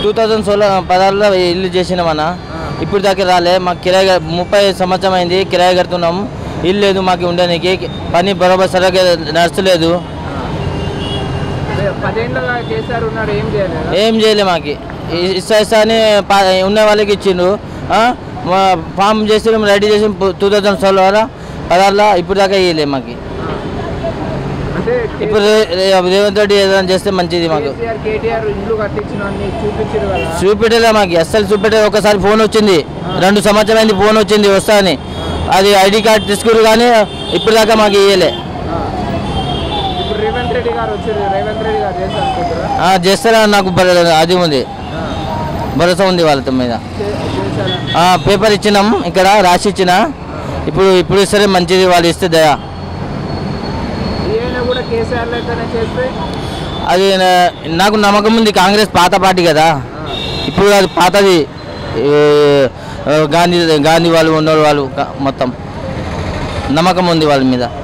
Two thousand solo పదహారులో ఇల్లు చేసినామన్న ఇప్పుడు దాకా రాలే మాకు కిరాయి కట్- ముప్పై సంవత్సరం అయింది కిరాయి కడుతున్నాం ఇల్లు లేదు మాకు ఉండడానికి పని బరోబర్ సరిగ్గా నడుస్తలేదు అదే పదేళ్ళగా కేసీఆర్ ఉన్నాడు ఏం చేయలేదు ఏం చేయలే మాకు ఇ- ఇస్తా ఇస్తా అని పా- ఉన్న వాళ్ళకి ఇచ్చిండ్రు ఆ? మా ఫామ్ చేసి రెడీ చేసి టూ థౌజండ్ సోలో పదహారులో ఇప్పుడు దాకా ఇవ్వలే మాకు అంటే ఇప్పుడు రే- రే- రేవంత్ రెడ్డి ఏదైనా చేస్తే మంచిది మాకు కేసీఆర్ కేటీఆర్ ఇల్లు కట్టించిన చూపించారు కదా చూపెట్టలే మాకు అస్సలు చూపెట్టే ఒకసారి ఫోన్ వచ్చింది రెండు సంవత్సరం అయింది ఫోన్ వచ్చింది వస్తా అని అది ఐడి కార్డు తీసుకురు కానీ ఇప్పుడు దాకా మాకు ఇవ్వలే ఆ. ఇప్పుడు రేవంత్ రెడ్డి గారు వచ్చారు రేవంత్ రెడ్డి గారు చేస్తారు అనుకుంటారా ఆ, చేస్తారని నాకు భర- అది ఉంది భరోసా ఉంది వాళ్ళతో మీద చే- చేశారా ఆ, పేపర్ ఇచ్చినాం ఇక్కడ రాసి ఇచ్చిన ఇప్పుడు ఇప్పుడు ఇస్తే మంచిది వాళ్ళు ఇస్తే దయా ఈయన కూడా కేసీఆర్ లెక్కనే చేస్తే అది నా- నాకు నమ్మకం ఉంది కాంగ్రెస్ పాత పార్టీ కదా ఇప్పుడు అది పాతది ఈ, ఆ, గాంధీ గాంధీ వాళ్ళు ఉన్న వాళ్ళు మొత్తం నమ్మకం ఉంది వాళ్ళ మీద